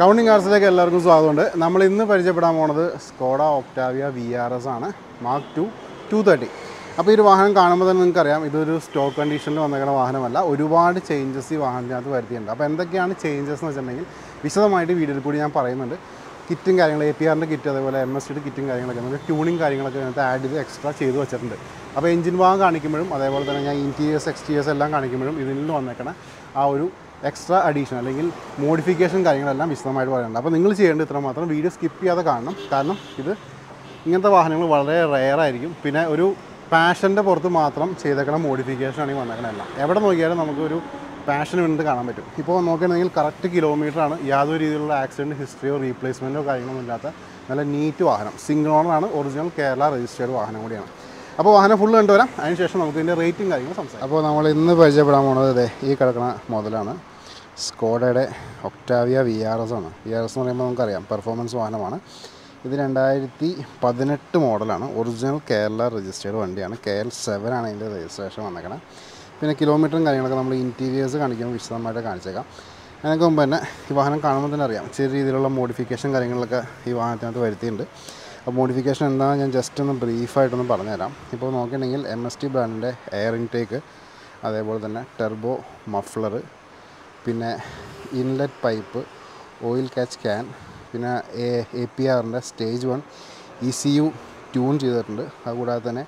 counting കാർസിലേക്ക് എല്ലാവർക്കും സ്വാഗതമുണ്ട് നമ്മൾ ഇന്ന് പരിചയപ്പെടാൻ പോണത് Skoda Octavia V R S ആണ് മാർക്ക് ടു ടു തേർട്ടി അപ്പോൾ ഈ ഒരു വാഹനം കാണുമ്പോൾ തന്നെ നിങ്ങൾക്കറിയാം ഇതൊരു സ്റ്റോക്ക് കണ്ടീഷനിൽ വന്നേക്കുന്ന വാഹനമല്ല ഒരുപാട് ചേഞ്ചസ് ഈ വാഹനത്തിനകത്ത് വരുത്തിയിട്ടുണ്ട് അപ്പോൾ എന്തൊക്കെയാണ് ചേഞ്ചസ് എന്ന് വെച്ചിട്ടുണ്ടെങ്കിൽ വിശദമായിട്ട് വീഡിയോയിൽ കൂടി ഞാൻ പറയുന്നുണ്ട് കിറ്റും കാര്യങ്ങൾ എ പി ആറിൻ്റെ കിറ്റ് അതേപോലെ എം എസ് ടിയുടെ കിറ്റും കാര്യങ്ങളൊക്കെ നമുക്ക് ട്യൂണിങ് കാര്യങ്ങളൊക്കെ അതിനകത്ത് ആഡ് ചെയ്ത് എക്സ്ട്രാ ചെയ്ത് വെച്ചിട്ടുണ്ട് അപ്പോൾ എഞ്ചിൻ ഭാഗം കാണിക്കുമ്പോഴും അതേപോലെ തന്നെ ഞാൻ ഇൻറ്റീരിയേഴ്സ് എക്സ്റ്റീരിയേഴ്സ് എല്ലാം കാണിക്കുമ്പോഴും ഇതിൽ നിന്ന് വന്നേക്കണ ആ ഒരു എക്സ്ട്രാ അഡീഷൻ അല്ലെങ്കിൽ മോഡിഫിക്കേഷൻ കാര്യങ്ങളെല്ലാം വിശദമായിട്ട് പറയുന്നുണ്ട് അപ്പോൾ നിങ്ങൾ ചെയ്യേണ്ടത് ഇത്ര മാത്രം വീഡിയോ സ്കിപ്പ് ചെയ്യാതെ കാണണം കാരണം ഇത് ഇങ്ങനത്തെ വാഹനങ്ങൾ വളരെ റെയർ ആയിരിക്കും പിന്നെ ഒരു പാഷൻ്റെ പുറത്ത് മാത്രം ചെയ്തേക്കണ മോഡിഫിക്കേഷൻ ആണ് ഈ വന്നേക്കണല്ല എവിടെ നോക്കിയാലും നമുക്കൊരു പാഷൻ വേണ്ടി കാണാൻ പറ്റും ഇപ്പോൾ നോക്കുകയാണെങ്കിൽ കറക്റ്റ് കിലോമീറ്ററാണ് യാതൊരു രീതിയിലുള്ള ആക്സിഡൻറ്റ് ഹിസ്റ്ററിയോ റീപ്ലേസ്മെൻറ്റോ കാര്യങ്ങളൊന്നും ഇല്ലാത്ത നല്ല നീറ്റ് വാഹനം സിംഗിൾ ഓണറാണ് ഒറിജിനൽ കേരള രജിസ്റ്റേർഡ് വാഹനം കൂടിയാണ് അപ്പോൾ വാഹനം ഫുള്ള് കണ്ടുവരാം അതിനുശേഷം നമുക്ക് ഇതിൻ്റെ റേറ്റും കാര്യങ്ങളും സംസാരിക്കാം അപ്പോൾ നമ്മൾ ഇന്ന് പരിചയപ്പെടാൻ പോണത് ഇതേ ഈ കിടക്കുന്ന മോഡലാണ് സ്കോഡയുടെ ഒക്ടാവിയ വി ആർ എസ് ആണ് വി ആർ എസ് എന്ന് പറയുമ്പോൾ നമുക്കറിയാം പെർഫോമൻസ് വാഹനമാണ് ഇത് രണ്ടായിരത്തി പതിനെട്ട് മോഡലാണ് ഒറിജിനൽ കേരള രജിസ്റ്റേർഡ് വണ്ടിയാണ് കെ എൽ സെവൻ ആണ് ഇതിൻ്റെ രജിസ്ട്രേഷൻ വന്നേക്കണം പിന്നെ കിലോമീറ്ററും കാര്യങ്ങളൊക്കെ നമ്മൾ ഇൻറ്റീരിയേഴ്സ് കാണിക്കുമ്പോൾ വിശദമായിട്ട് കാണിച്ചേക്കാം അതിനൊക്കെ മുമ്പ് തന്നെ ഈ വാഹനം കാണുമ്പോൾ തന്നെ അറിയാം ചെറിയ രീതിയിലുള്ള മോഡിഫിക്കേഷൻ കാര്യങ്ങളൊക്കെ ഈ വാഹനത്തിനകത്ത് വരുത്തിയിട്ടുണ്ട് അപ്പോൾ മോഡിഫിക്കേഷൻ എന്താണെന്ന് ഞാൻ ജസ്റ്റ് ഒന്ന് ബ്രീഫായിട്ടൊന്ന് പറഞ്ഞുതരാം ഇപ്പോൾ നോക്കുകയാണെങ്കിൽ എം എസ് ടി ബ്രാൻഡിൻ്റെ എയർ ഇൻടേക്ക് അതേപോലെ തന്നെ ടെർബോ മഫ്ലർ പിന്നെ inlet pipe oil catch can പിന്നെ എ എ പി ആറിൻ്റെ stage one E C U tune ചെയ്തിട്ടുണ്ട് അതുകൂടാതെ തന്നെ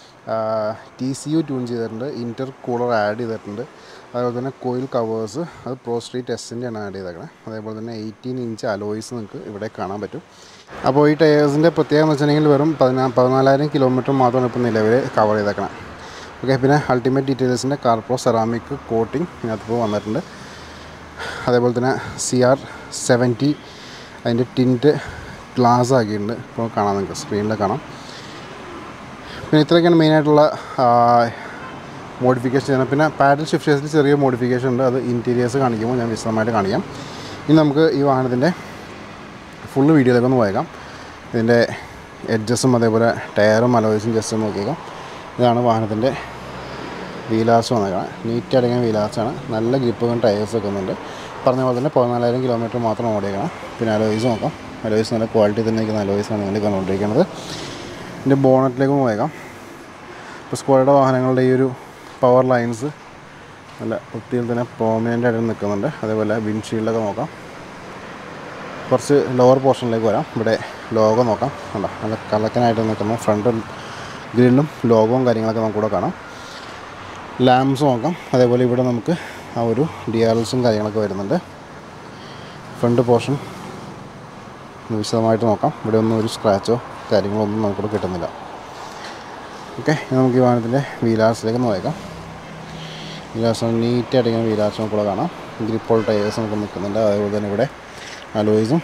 ടി സി യു ട്യൂൺ ചെയ്തിട്ടുണ്ട് ഇൻറ്റർ കൂളർ ആഡ് ചെയ്തിട്ടുണ്ട് അതുപോലെ തന്നെ കോയിൽ കവേഴ്സ് അത് പ്രോസ്ട്രീറ്റ് എസിൻ്റെയാണ് ആഡ് ചെയ്തേക്കണത് അതേപോലെ തന്നെ എയ്റ്റീൻ ഇഞ്ച് അലോയ്സ് നിങ്ങൾക്ക് ഇവിടെ കാണാൻ പറ്റും അപ്പോൾ ഈ ടയേഴ്സിൻ്റെ പ്രത്യേകത എന്ന് വെച്ചിട്ടുണ്ടെങ്കിൽ വെറും പതിനാ പതിനാലായിരം കിലോമീറ്റർ മാത്രമാണ് ഇപ്പോൾ നിലവിൽ കവർ ചെയ്തേക്കണം ഓക്കെ പിന്നെ അൾട്ടിമേറ്റ് ഡീറ്റെയിൽസിൻ്റെ കാർപ്രോ സെറാമിക് കോട്ടിംഗ് ഇതിനകത്ത് ഇപ്പോൾ വന്നിട്ടുണ്ട് അതേപോലെ തന്നെ സി ആർ സെവൻറ്റി അതിൻ്റെ ടിൻറ്റ് ഗ്ലാസ് ആക്കിയിട്ടുണ്ട് ഇപ്പോൾ കാണാം നിങ്ങൾക്ക് സ്ക്രീനിൽ കാണാം പിന്നെ ഇത്രയൊക്കെയാണ് മെയിനായിട്ടുള്ള മോഡിഫിക്കേഷൻ ചെയ്യണം പിന്നെ പാഡൽ ഷിഫ്റ്റേഴ്സിൽ ചെറിയ മോഡിഫിക്കേഷൻ ഉണ്ട് അത് ഇൻറ്റീരിയേഴ്സ് കാണിക്കുമ്പോൾ ഞാൻ വിശദമായിട്ട് കാണിക്കാം ഇനി നമുക്ക് ഈ വാഹനത്തിൻ്റെ ഫുള്ള് വീഡിയോയിലേക്ക് ഒന്ന് പോയേക്കാം ഇതിൻ്റെ എഡ്ജസും അതേപോലെ ടയറും അലോയ്സും ജസ്റ്റ് ഒന്ന് നോക്കിയേക്കാം ഇതാണ് വാഹനത്തിൻ്റെ വീലാസ് വന്നേക്കണം നീറ്റ് അടങ്ങിയ വീലാസാണ് നല്ല ഗ്രിപ്പും ടയേഴ്സ് ഒക്കെ ഒന്നുണ്ട് പറഞ്ഞ പോലെ തന്നെ പതിനാലായിരം കിലോമീറ്റർ മാത്രം ഓടിയേക്കണം പിന്നെ അലോയ്സ് നോക്കാം അലോയ്സ് നല്ല ക്വാളിറ്റി തന്നെ നിൽക്കുന്ന അലോയ്സാണ് നിങ്ങൾ കണ്ടുകൊണ്ടിരിക്കുന്നത് ഇതിൻ്റെ ബോണറ്റിലേക്ക് പോയേക്കാം ഇപ്പോൾ സ്ക്വാഡയുടെ വാഹനങ്ങളുടെ ഈ ഒരു പവർ ലൈൻസ് നല്ല വൃത്തിയിൽ തന്നെ പ്രോമിനൻ്റ് ആയിട്ട് നിൽക്കുന്നുണ്ട് അതേപോലെ വിൻഷീൽഡൊക്കെ നോക്കാം കുറച്ച് ലോവർ പോർഷനിലേക്ക് വരാം ഇവിടെ ലോഗോ നോക്കാം കണ്ടോ നല്ല കലക്കനായിട്ട് നിൽക്കുന്ന ഫ്രണ്ട് ഗ്രില്ലും ലോഗോവും കാര്യങ്ങളൊക്കെ നമുക്കിവിടെ കാണാം ലാംപ്സ് നോക്കാം അതേപോലെ ഇവിടെ നമുക്ക് ആ ഒരു ഡി ആർ എൽസും കാര്യങ്ങളൊക്കെ വരുന്നുണ്ട് ഫ്രണ്ട് പോർഷൻ ഒന്ന് വിശദമായിട്ട് നോക്കാം ഇവിടെ ഒന്നും ഒരു സ്ക്രാച്ചോ കാര്യങ്ങളോ ഒന്നും നമുക്കിവിടെ കിട്ടുന്നില്ല ഓക്കെ ഇനി നമുക്ക് ഈ വാഹനത്തിൻ്റെ വീലാസിലേക്ക് നോക്കാം വീലാസ് നീറ്റായിട്ട് ഇങ്ങനെ വീലാസ് നമുക്കിവിടെ കാണാം ഗ്രിപ്പോൾ ടയേഴ്സ് നമുക്ക് നിൽക്കുന്നുണ്ട് അതേപോലെ തന്നെ ഇവിടെ അലോയ്സും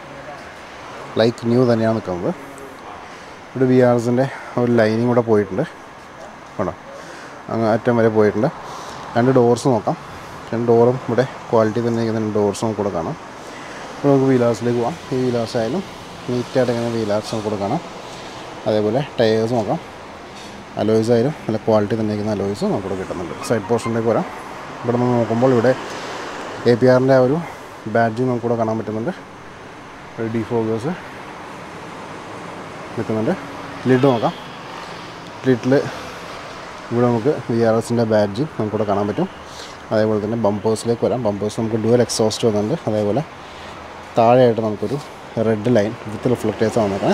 ലൈക്ക് ന്യൂ തന്നെയാണ് നിൽക്കുന്നത് ഇവിടെ വി ആർസിൻ്റെ ഒരു ലൈനിങ് കൂടെ പോയിട്ടുണ്ട് കേട്ടോ അങ്ങ് അറ്റം വരെ പോയിട്ടുണ്ട് രണ്ട് ഡോർസ് നോക്കാം രണ്ട് ഡോറും ഇവിടെ ക്വാളിറ്റി തന്നെ ഇരിക്കുന്ന രണ്ട് ഡോർസ് നമുക്ക് കൂടെ കാണാം ഇപ്പോൾ നമുക്ക് വീലാസിലേക്ക് പോകാം ഈ വീലാസ് ആയാലും നീറ്റായിട്ട് ഇങ്ങനെ വീലാസ് നമുക്ക് കൂടെ കാണാം അതേപോലെ ടയേഴ്സ് നോക്കാം അലോയ്സ് ആയാലും നല്ല ക്വാളിറ്റി തന്നെ ഇരിക്കുന്ന അലോയ്സ് നമുക്കിവിടെ കിട്ടുന്നുണ്ട് സൈഡ് പോർഷനിലേക്ക് വരാം ഇവിടെ നിന്ന് നോക്കുമ്പോൾ ഇവിടെ എ പി ആറിൻ്റെ ആ ഒരു ബാഡ്ജ് നമുക്കിവിടെ കാണാൻ പറ്റുന്നുണ്ട് ഒരു ഡിഫോഗേഴ്സ് നിൽക്കുന്നുണ്ട് ലിഡ് നോക്കാം ലിഡിൽ ഇവിടെ നമുക്ക് വി ആർ എസിൻ്റെ ബാഡ്ജ് നമുക്കിവിടെ കാണാൻ പറ്റും അതേപോലെ തന്നെ ബമ്പേഴ്സിലേക്ക് വരാം ബമ്പേഴ്സ് നമുക്ക് ഡുവൽ എക്സോസ്റ്റ് വന്നിട്ടുണ്ട് അതേപോലെ താഴെയായിട്ട് നമുക്കൊരു റെഡ് ലൈൻ വിത്ത് റിഫ്ലക്റ്റേഴ്സ് വന്നേക്കാം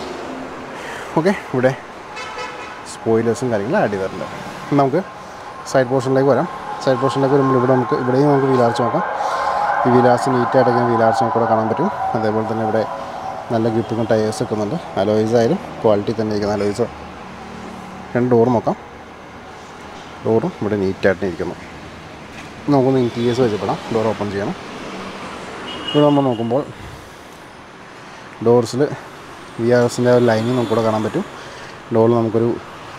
ഓക്കെ ഇവിടെ സ്പോയിലേഴ്സും കാര്യങ്ങളും ആഡ് ചെയ്തിട്ടുണ്ട് നമുക്ക് സൈഡ് പോർഷനിലേക്ക് വരാം സൈഡ് പോർഷനിലേക്ക് വരുമ്പോൾ ഇവിടെ നമുക്ക് ഇവിടെയും നമുക്ക് വീലാർച്ച് നോക്കാം ഈ വീലാർച്ച് നീറ്റായിട്ട് വീലാർച്ച് നമുക്ക് ഇവിടെ കാണാൻ പറ്റും അതേപോലെ തന്നെ ഇവിടെ നല്ല ഗ്രിപ്പിങ്ങും ടയേഴ്സ് വെക്കുന്നുണ്ട് അലോയ്സ് ആയാലും ക്വാളിറ്റി തന്നെ ഇരിക്കുന്ന അലോയ്സ് രണ്ട് ഡോർ നോക്കാം ഡോറും ഇവിടെ നീറ്റായിട്ട് ഇരിക്കുന്നു നമുക്കൊന്ന് ഇൻറ്റീരിയേഴ്സ് വെച്ചപ്പെടാം ഡോർ ഓപ്പൺ ചെയ്യണം ഇവിടെ നമ്മൾ നോക്കുമ്പോൾ ഡോർസിൽ വി ആർ എസിൻ്റെ ഒരു ലൈനിങ് നമുക്കിവിടെ കാണാൻ പറ്റും ഡോറിൽ നമുക്കൊരു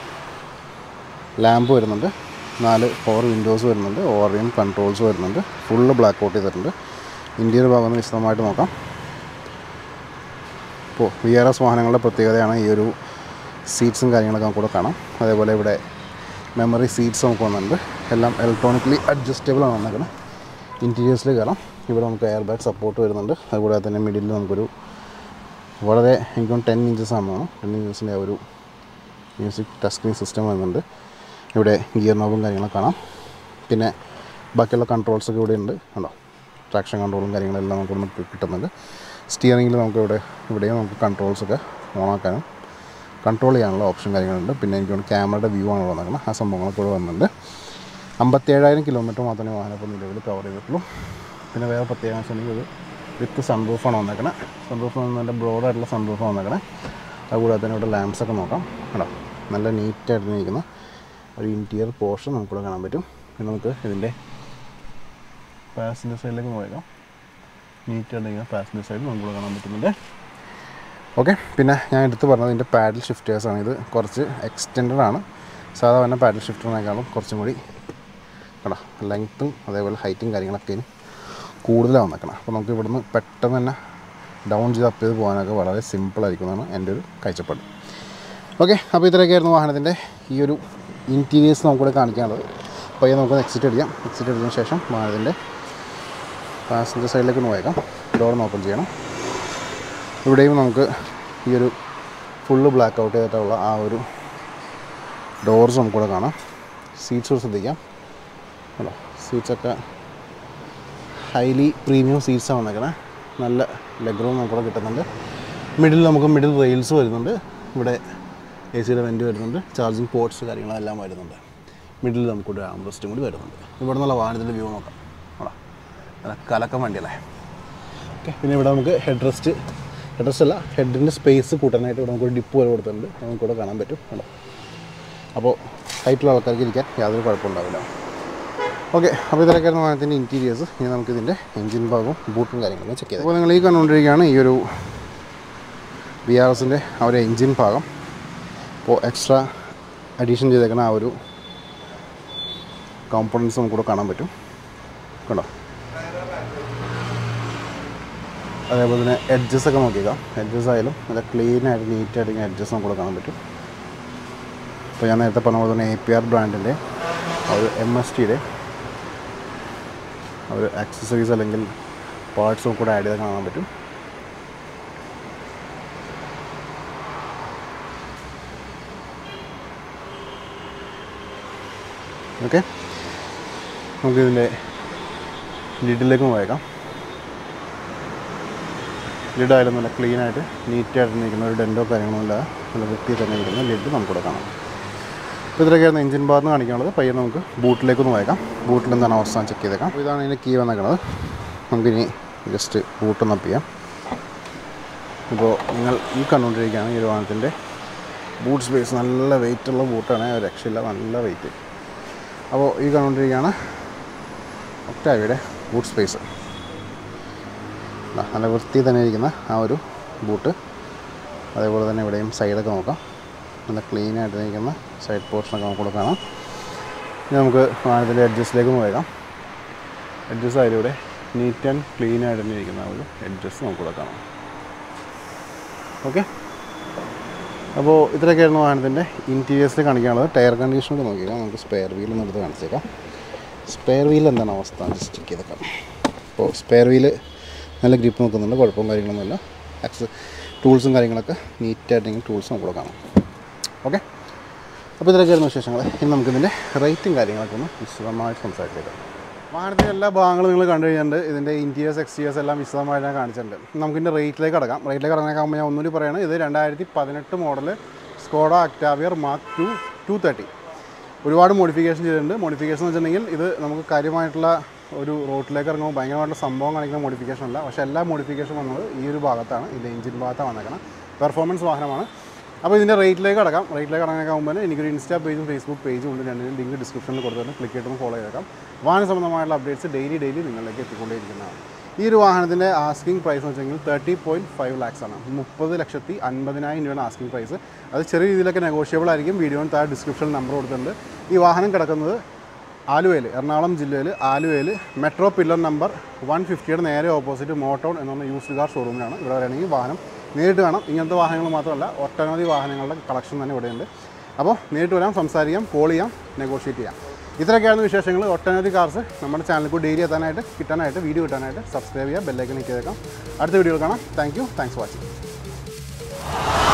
ലാമ്പ് വരുന്നുണ്ട് നാല് പവർ വിൻഡോസ് വരുന്നുണ്ട് ഓറിയം കൺട്രോൾസ് വരുന്നുണ്ട് ഫുള്ള് ബ്ലാക്ക് ഔട്ട് ചെയ്തിട്ടുണ്ട് ഇൻറ്റീരിയർ ഭാഗം ഒന്ന് വിശദമായിട്ട് നോക്കാം ഇപ്പോൾ വി ആർ എസ് വാഹനങ്ങളുടെ പ്രത്യേകതയാണ് ഈ ഒരു സീറ്റ്സും കാര്യങ്ങളൊക്കെ നമുക്കിവിടെ കാണാം അതേപോലെ ഇവിടെ മെമ്മറി സീറ്റ്സ് നമുക്ക് വന്നിട്ടുണ്ട് എല്ലാം ഇലക്ട്രോണിക്കലി അഡ്ജസ്റ്റബിൾ ആണ് വന്നേക്കുന്നത് ഇൻറ്റീരിയേഴ്സിൽ കയറാം ഇവിടെ നമുക്ക് എയർ ബാഗ് സപ്പോർട്ട് വരുന്നുണ്ട് അതുകൂടാതെ തന്നെ മിഡിൽ നമുക്കൊരു വളരെ എനിക്കും ടെൻ ഇഞ്ചസ് ആണ് ടെൻ ഇഞ്ചസിൻ്റെ ഒരു മ്യൂസിക് ടച്ച് സ്ക്രീൻ സിസ്റ്റം വരുന്നുണ്ട് ഇവിടെ ഗിയർ നോബും കാര്യങ്ങളൊക്കെ കാണാം പിന്നെ ബാക്കിയുള്ള കൺട്രോൾസൊക്കെ ഇവിടെ ഉണ്ട് കണ്ടോ ട്രാക്ഷൻ കൺട്രോളും കാര്യങ്ങളെല്ലാം നമുക്ക് നമുക്ക് കിട്ടുന്നുണ്ട് സ്റ്റിയറിങ്ങിൽ നമുക്ക് ഇവിടെ ഇവിടെയും നമുക്ക് കൺട്രോൾസൊക്കെ ഓണാക്കാനും കൺട്രോൾ ചെയ്യാനുള്ള ഓപ്ഷൻ കാര്യങ്ങളുണ്ട് പിന്നെ എനിക്ക് തോന്നുന്നു ക്യാമറയുടെ വ്യൂ ആണ് വന്നേക്കുന്നത് ആ സംഭവങ്ങളൊക്കെ ഇവിടെ വന്നിട്ടുണ്ട് അമ്പത്തേഴായിരം കിലോമീറ്റർ മാത്രമേ വാഹനം ഇപ്പോൾ നിലവിൽ കവർ ചെയ്തിട്ടുള്ളൂ പിന്നെ വേറെ പ്രത്യേകത വെച്ചിട്ടുണ്ടെങ്കിൽ ഇത് വിത്ത് സൺറൂഫാണ് വന്നേക്കണേ സൺറൂഫ് നല്ല ബ്രോഡായിട്ടുള്ള സൺറൂഫാണ് വന്നേക്കണേ അതുകൂടാതെ തന്നെ ഇവിടെ ലാംപ്സ് ഒക്കെ നോക്കാം കേട്ടോ നല്ല നീറ്റായിട്ട് ഇരിക്കുന്ന ഒരു ഇൻറ്റീരിയർ പോർഷൻ നമുക്കിവിടെ കാണാൻ പറ്റും പിന്നെ നമുക്ക് ഇതിൻ്റെ പാസഞ്ചർ സൈഡിലേക്ക് പോയേക്കാം നീറ്റായിട്ട് ഇരിക്കുന്ന പാസഞ്ചർ സൈഡ് നമുക്കിവിടെ കാണാൻ പറ്റുന്നുണ്ട് ഓക്കെ പിന്നെ ഞാൻ എടുത്ത് പറഞ്ഞത് ഇതിൻ്റെ പാഡിൽ ഷിഫ്റ്റേഴ്സാണ് ഇത് കുറച്ച് എക്സ്റ്റെൻഡഡ് ആണ് സാധാരണ പാഡിൽ ഷിഫ്റ്ററിനേക്കാളും കുറച്ചും കൂടി കേട്ടോ ലെങ്ത്തും അതേപോലെ ഹൈറ്റും കാര്യങ്ങളൊക്കെ ഇതിന് കൂടുതലാണ് വന്നേക്കണം അപ്പോൾ നമുക്ക് ഇവിടുന്ന് പെട്ടെന്ന് തന്നെ ഡൗൺ ചെയ്ത് അപ്പ് ചെയ്ത് പോകാനൊക്കെ വളരെ സിമ്പിളായിരിക്കും എന്നാണ് എൻ്റെ ഒരു കാഴ്ചപ്പാട് ഓക്കെ അപ്പോൾ ഇത്രയൊക്കെയായിരുന്നു വാഹനത്തിൻ്റെ ഈ ഒരു ഇൻറ്റീരിയേഴ്സ് നമുക്കിവിടെ കാണിക്കാനുള്ളത് അപ്പോൾ ഇത് നമുക്ക് എക്സിറ്റ് അടിക്കാം എക്സിറ്റ് അടിച്ചതിന് ശേഷം വാഹനത്തിൻ്റെ പാസഞ്ചർ സൈഡിലേക്ക് ഒന്ന് പോയേക്കാം ഡോർ ഓപ്പൺ ചെയ്യണം ഇവിടെയും നമുക്ക് ഈ ഒരു ഫുള്ള് ബ്ലാക്ക് ഔട്ട് ചെയ്തിട്ടുള്ള ആ ഒരു ഡോർസ് നമുക്കിവിടെ കാണാം സീറ്റ്സ് ശ്രദ്ധിക്കാം കേട്ടോ സീറ്റ്സൊക്കെ ഹൈലി പ്രീമിയം സീറ്റ്സാണ് വന്നേക്കണേ നല്ല ലെഗ് റൂം നമുക്കിവിടെ കിട്ടുന്നുണ്ട് മിഡിൽ നമുക്ക് മിഡിൽ റെയിൽസ് വരുന്നുണ്ട് ഇവിടെ എ സിയുടെ വെൻറ്റ് വരുന്നുണ്ട് ചാർജിങ് പോർട്സ് കാര്യങ്ങളെല്ലാം വരുന്നുണ്ട് മിഡിൽ നമുക്കൊരു ആംബ്രസ്റ്റും കൂടി വരുന്നുണ്ട് ഇവിടെ നിന്നുള്ള വാഹനത്തിൻ്റെ വ്യൂ നോക്കാം അവിടെ നല്ല കലക്കം വണ്ടിയല്ലേ ഓക്കെ പിന്നെ ഇവിടെ നമുക്ക് ഹെഡ് റെസ്റ്റ് ഹെഡ് റെസ്റ്റ് അല്ല ഹെഡിൻ്റെ സ്പേസ് കൂട്ടാനായിട്ട് ഇവിടെ നമുക്കൊരു ഡിപ്പ് പോലെ കൊടുത്തിട്ടുണ്ട് അത് നമുക്കിവിടെ കാണാൻ പറ്റും കണ്ടോ അപ്പോൾ ഹൈറ്റുള്ള ആൾക്കാർക്ക് ഇരിക്കാൻ യാതൊരു കുഴപ്പമുണ്ടാവില്ല ഓക്കെ അപ്പോൾ ഇതൊക്കെയായിരുന്നു വാഹനത്തിൻ്റെ ഇൻറ്റീരിയേഴ്സ് ഇനി നമുക്കിതിൻ്റെ എഞ്ചിൻ ഭാഗവും ബൂട്ടും കാര്യങ്ങളൊക്കെ ചെക്ക് ചെയ്യാം അപ്പോൾ നിങ്ങൾ ഈ കണ്ടുകൊണ്ടിരിക്കുകയാണ് ഈ ഒരു ബി ആർ എസിൻ്റെ ആ ഒരു എഞ്ചിൻ ഭാഗം അപ്പോൾ എക്സ്ട്രാ അഡീഷൻ ചെയ്തേക്കുന്ന ആ ഒരു കോമ്പണൻസ് നമുക്കിവിടെ കാണാൻ പറ്റും കണ്ടോ അതേപോലെ തന്നെ എഡ്ജസ് ഒക്കെ നോക്കിയേക്കാം എഡ്ജസ് ആയാലും നല്ല ക്ലീൻ ആയിട്ട് നീറ്റായിട്ട് ഇങ്ങനെ എഡ്ജസ് നമുക്ക് കാണാൻ പറ്റും അപ്പോൾ ഞാൻ നേരത്തെ പറഞ്ഞ പോലെ തന്നെ എ പി ആർ ബ്രാൻഡിൻ്റെ ആ ഒരു എം എസ് ടിയുടെ ആ ഒരു ആക്സസറീസ് അല്ലെങ്കിൽ പാർട്സും കൂടെ ആഡ് ചെയ്ത് കാണാൻ പറ്റും ഓക്കെ നമുക്കിതിൻ്റെ ലിഡിലേക്ക് പോയേക്കാം ലിഡായാലും നല്ല ക്ലീൻ ആയിട്ട് നീറ്റായിട്ട് നിൽക്കുന്ന ഒരു ഡെൻറ്റോ കാര്യങ്ങളോ ഇല്ല നല്ല വൃത്തിയിൽ തന്നെ ഇരിക്കുന്ന ലിഡ് നമുക്കിവിടെ കാണാം അപ്പോൾ ഇതിലൊക്കെയായിരുന്നു എഞ്ചിൻ ഭാഗത്ത് കാണിക്കാനുള്ളത് പയ്യെ നമുക്ക് ബൂട്ടിലേക്കൊന്ന് പോയേക്കാം ബൂട്ടിൽ എന്താണ് അവസ്ഥ ചെക്ക് ചെയ്തേക്കാം അപ്പോൾ ഇതാണ് ഇതിൻ്റെ കീ വന്നേക്കുന്നത് നമുക്കിനി ജസ്റ്റ് ബൂട്ടൊന്ന് അപ്പ് ചെയ്യാം ഇപ്പോൾ നിങ്ങൾ ഈ കണ്ടുകൊണ്ടിരിക്കുകയാണ് ഈ ഒരു വാഹനത്തിൻ്റെ ബൂട്ട് സ്പേസ് നല്ല വെയിറ്റുള്ള ബൂട്ടാണ് ഒരു രക്ഷയില്ല നല്ല വെയിറ്റ് അപ്പോൾ ഈ കണ്ടുകൊണ്ടിരിക്കുകയാണ് ഒക്ടാവിയുടെ ബൂട്ട് സ്പേസ് ദാ നല്ല വൃത്തി തന്നെ ഇരിക്കുന്ന ആ ഒരു ബൂട്ട് അതേപോലെ തന്നെ ഇവിടെയും സൈഡൊക്കെ നോക്കാം നല്ല ക്ലീൻ ആയിട്ട് നിൽക്കുന്ന സൈഡ് പോർഷനൊക്കെ നമുക്കിവിടെ കാണാം ഇനി നമുക്ക് വാഹനത്തിൻ്റെ എഡ്ജസ്റ്റിലേക്ക് പോയേക്കാം എഡ്ജസ് ആയാലും ഇവിടെ നീറ്റ് ആൻഡ് ക്ലീൻ ആയിട്ട് തന്നെ ഇരിക്കുന്ന ആ ഒരു എഡ്ജസ് നമുക്കിവിടെ കാണാം ഓക്കെ അപ്പോൾ ഇത്രയൊക്കെയായിരുന്നു വാഹനത്തിൻ്റെ ഇൻറ്റീരിയേഴ്സിൽ കാണിക്കാനുള്ളത് ടയർ കണ്ടീഷനോട് നോക്കിയേക്കാം നമുക്ക് സ്പെയർ വീൽ ഒന്ന് എടുത്ത് കാണിച്ചേക്കാം സ്പെയർ വീൽ എന്താണ് അവസ്ഥ ജസ്റ്റ് ചെക്ക് ചെയ്തേക്കാം അപ്പോൾ സ്പെയർ വീല് നല്ല ഗ്രിപ്പ് നോക്കുന്നുണ്ട് കുഴപ്പവും കാര്യങ്ങളൊന്നുമില്ല ആക്സ് ടൂൾസും കാര്യങ്ങളൊക്കെ നീറ്റായിട്ടെങ്കിൽ ടൂൾസ് നമുക്ക് കാണാം ഓക്കെ അപ്പോൾ ഇതിലൊക്കെയായിരുന്നു വിശേഷങ്ങൾ ഇനി നമുക്കിതിൻ്റെ റേറ്റും കാര്യങ്ങളൊക്കെ ഒന്ന് വിശദമായിട്ട് സംസാരിച്ചേക്കാം വാഹനത്തിൻ്റെ എല്ലാ ഭാഗങ്ങളും നിങ്ങൾ കണ്ടു കഴിഞ്ഞിട്ടുണ്ട് ഇതിൻ്റെ ഇൻറ്റീരിയേഴ്സ് എക്സ്റ്റീരിയേഴ്സ് എല്ലാം വിശദമായിട്ട് ഞാൻ കാണിച്ചിട്ടുണ്ട് നമുക്കിതിൻ്റെ റേറ്റിലേക്ക് അടക്കാം റേറ്റിലേക്ക് അടങ്ങാനാകുമ്പോൾ ഞാൻ ഒന്നുകൂടി പറയുന്നത് ഇത് രണ്ടായിരത്തി പതിനെട്ട് model Skoda Octavia mark two two thirty ഒരുപാട് മോഡിഫിക്കേഷൻ ചെയ്തിട്ടുണ്ട് മോഡിഫിക്കേഷൻ എന്ന് വെച്ചിട്ടുണ്ടെങ്കിൽ ഇത് നമുക്ക് കാര്യമായിട്ടുള്ള ഒരു റോട്ടിലേക്ക് ഇറങ്ങുമ്പോൾ ഭയങ്കരമായിട്ടുള്ള സംഭവം കാണിക്കുന്ന മോഡിഫിക്കേഷൻ അല്ല പക്ഷേ എല്ലാ മോഡിഫിക്കേഷൻ വന്നത് ഈ ഒരു ഭാഗത്താണ് ഇതിൻ്റെ എഞ്ചിൻ ഭാഗത്താണ് വന്നേക്കണം പെർഫോമൻസ് വാഹനമാണ് അപ്പോൾ ഇതിൻ്റെ റേറ്റിലേക്ക് അടക്കാം റേറ്റിലേക്ക് അടങ്ങാനാകുമ്പോൾ എനിക്കൊരു ഇൻസ്റ്റാ പേജും ഫേസ്ബുക്ക് പേജും ഉണ്ട് രണ്ടിനും ലിങ്ക് ഡിസ്ക്രിപ്ഷനിൽ കൊടുത്തിട്ട് ക്ലിക്ക് ചെയ്തിട്ട് ഫോളോ ചെയ്തേക്കാം വാഹന സംബന്ധമായുള്ള അപ്ഡേറ്റ്സ് ഡെയിലി ഡെയിലി നിങ്ങളിലേക്ക് എത്തിക്കൊണ്ടേയിരിക്കുന്നതാണ് ഈ ഒരു വാഹനത്തിൻ്റെ ആസ്കിംഗ് പ്രൈസ് എന്ന് വെച്ചെങ്കിൽ തേർട്ടി പോയിൻറ്റ് ഫൈവ് ലാക്സ് ആണ് മുപ്പത് ലക്ഷത്തി അൻപതിനായിരം രൂപയാണ് ആസ്കിംഗ് പ്രൈസ് അത് ചെറിയ രീതിയിലൊക്കെ നെഗോഷ്യബിൾ ആയിരിക്കും വീഡിയോയിൽ താഴെ ഡിസ്ക്രിപ്ഷനിൽ നമ്പർ കൊടുത്തിട്ടുണ്ട് ഈ വാഹനം കിടക്കുന്നത് ആലുവയിൽ എറണാകുളം ജില്ലയിൽ ആലുവയിൽ മെട്രോ പില്ലർ നമ്പർ വൺ ഫിഫ്റ്റിയുടെ നേരെ ഓപ്പോസിറ്റ് മോട്ടോൺ എന്ന് പറഞ്ഞ യൂസ്ഡ് കാർ ഷോറൂമിലാണ് ഇവിടെ വരികയാണെങ്കിൽ വാഹനം നേരിട്ട് കാണാം ഇങ്ങനത്തെ വാഹനങ്ങൾ മാത്രമല്ല ഒട്ടനവധി വാഹനങ്ങളുടെ കളക്ഷൻ തന്നെ ഇവിടെയുണ്ട് അപ്പോൾ നേരിട്ട് വരാം സംസാരിക്കാം കോൾ ചെയ്യാം നെഗോഷിയേറ്റ് ചെയ്യാം ഇത്രയൊക്കെയാണ് വിശേഷങ്ങൾ ഒട്ടനവധി കാർസ് നമ്മുടെ ചാനലിൽ കൂടി ഡെയിലി എത്താനായിട്ട് കിട്ടാനായിട്ട് വീഡിയോ കിട്ടാനായിട്ട് സബ്സ്ക്രൈബ് ചെയ്യുക ബെല്ലൈക്കൻ ക്ലിക്ക് ചെയ്തേക്കാം അടുത്ത വീഡിയോ കാണാം thank you thanks for watching